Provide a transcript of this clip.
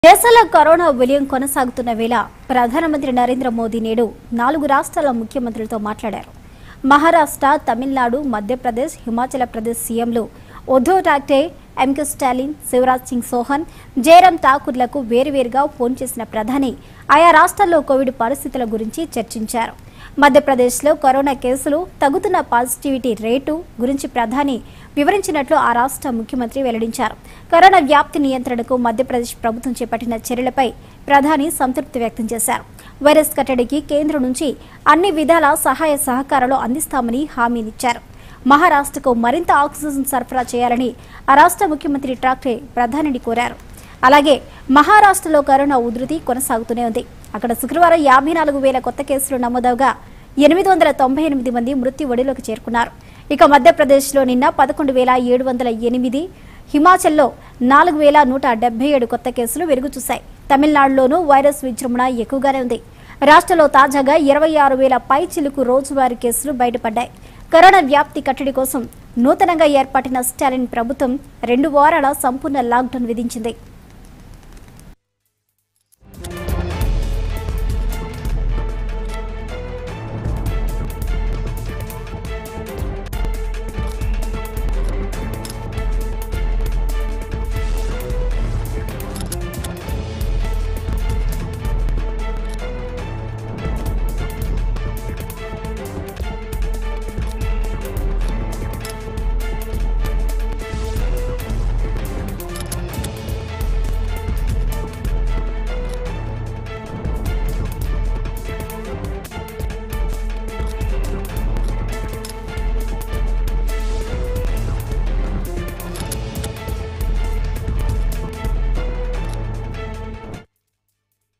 దేశంలో కరోనా విలయం కొనసాగుతున్న వేళ ప్రధానమంత్రి నరేంద్ర మోదీ నేడు నాలుగు రాష్ట్రాల ముఖ్యమంత్రులతో మాట్లాడారు మహారాష్ట్ర తమిళనాడు మధ్యప్రదేశ్ హిమాచల్ ప్రదేశ్ సీఎంలు ఉద్ధవ్ ఠాక్రే ఎంకే స్టాలిన్ శివరాజ్ సింగ్ సోహన్ జయరాం ఠాకూర్లకు వేరువేరుగా ఫోన్ చేసిన ప్రధాని ఆయా రాష్ట్రాల్లో కోవిడ్ పరిస్థితుల గురించి చర్చించారు మధ్యప్రదేశ్లో కరోనా కేసులు తగ్గుతున్న పాజిటివిటీ రేటు గురించి ప్రధాని వివరించినట్లు ఆ రాష్ట్ర ముఖ్యమంత్రి వెల్లడించారు కరోనా వ్యాప్తి నియంత్రణకు మధ్యప్రదేశ్ ప్రభుత్వం చేపట్టిన చర్యలపై ప్రధాని సంతృప్తి వ్యక్తం చేశారు వైరస్ కట్టడికి కేంద్రం నుంచి అన్ని విధాల సహాయ సహకారాలు అందిస్తామని హామీనిచ్చారు మహారాష్ట్రకు మరింత ఆక్సిజన్ సరఫరా చేయాలని ఆ రాష్ట్ర ముఖ్యమంత్రి ఠాక్రే ప్రధానిని కోరారు అలాగే మహారాష్ట్రలో కరోనా ఉధృతి కొనసాగుతూనే ఉంది అక్కడ శుక్రవారం యాభై నాలుగు వేల కొత్త కేసులు నమోదవగా ఎనిమిది వందల తొంభై ఎనిమిది మంది మృత్యు ఒడిలోకి చేరుకున్నారు ఇక మధ్యప్రదేశ్లో నిన్న పదకొండు వేల ఏడు వందల ఎనిమిది హిమాచల్లో నాలుగు వేల నూట డెబ్బై ఏడు కొత్త కేసులు వెలుగు చూశాయి తమిళనాడులోనూ వైరస్ విజృంభణ ఎక్కువగానే ఉంది రాష్ట్రంలో తాజాగా ఇరవై ఆరు వేల పై చిలుకు రోజువారీ కేసులు బయటపడ్డాయి కరోనా వ్యాప్తి కట్టడి కోసం నూతనంగా ఏర్పాటిన స్టాలిన్ ప్రభుత్వం రెండు వారాల సంపూర్ణ లాక్డౌన్ విధించింది